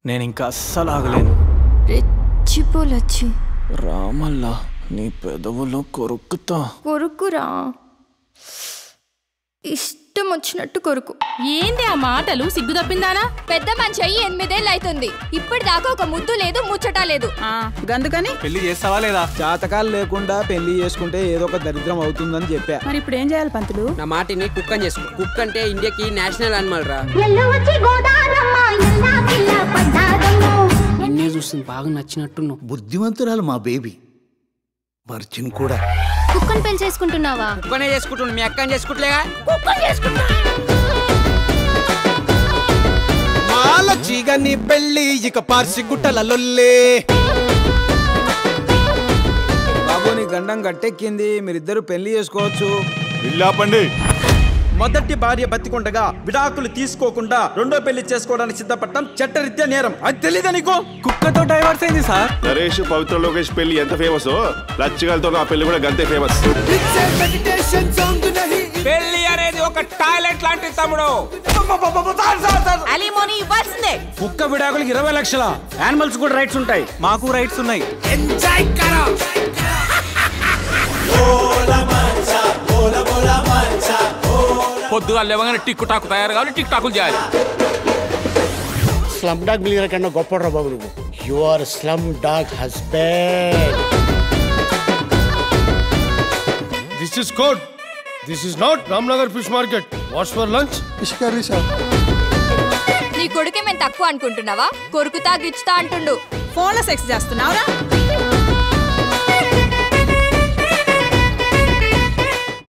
నేను ఇంకా అస్సలు ఆగలేను రెచ్చిపోలొచ్చి రామల్లా నీ పెదవులో కొరుక్కుతా కొరుకురా ఇష్టం వచ్చినట్టు కొరుకు ఏంది ఆ మాటలు సిగ్గు తప్పిందానా పెద్ద మనిషి అయ్యి ఎనిమిదేళ్ళు అవుతుంది ఇప్పటిదాకా ఒక ముద్దు లేదు ముచ్చట లేదు ఆ, గందుకని పెళ్లి చేస్తావా లేదా జాతకాలు లేకుండా పెళ్లి చేసుకుంటే ఏదో ఒక దరిద్రం అవుతుందని చెప్పా మరి ఇప్పుడు ఏం చేయాలి పంతులు నా మాటిని కుక్కని చేసుకో కుక్క అంటే ఇండియాకి నేషనల్ అనిమల్ రా నిన్నే చూస్తుంది బాగా నచ్చినట్టున్నావు బుద్ధిమంతురాలు మా బేబీ మర్చిన్ కూడా కుక్కని పెళ్లి చేసుకుంటున్నావా కుక్కనే చేసుకుంటున్నాను మీ అక్కని చేసుకుంటలేగా మాల చీగని పెళ్లి ఇక పార్సి గుట్టల లొల్లే బాబు నీ గండం గట్టెక్కింది మీరిద్దరు పెళ్లి చేసుకోవచ్చు ఇల్లాపండి మొదటి భార్య బతికుండగా విడాకులు తీసుకోకుండా రెండో పెళ్లి చేసుకోవడానికి సిద్ధపడటం చట్టరీత్యా నేరం అది తెలీదా నీకు కుక్కతో డైవర్స్ అయింది సార్ నరేష్ పవిత్ర లోకేష్ పెళ్లి ఎంత ఫేమస్ లచ్చికలతో నా పెళ్లి కూడా గంతే ఫేమస్ పెళ్లి అనేది ఒక టాయిలెట్ లాంటి తమ్ముడు అలీమోని ఇవ్వాల్సిందే కుక్క విడాకులకి ఇరవై లక్షల యానిమల్స్ కూడా రైట్స్ ఉంటాయి మాకు రైట్స్ ఉన్నాయి పొద్దుగా లేవగానే టిక్ టాక్ తయారు కావాలి టిక్ టాకులు చేయాలి స్లమ్ డాగ్ మిలియనర్ కన్నా గొప్ప బాబు నువ్వు you are slum dog husband this is code this is not Ramnagar fish market what's for lunch fish curry sir నీ కొడుకే మేము తక్కువ అనుకుంటున్నావా కొరుకుతా గిచ్చుతా అంటుండు ఫోన్లో సెక్స్ చేస్తున్నావురా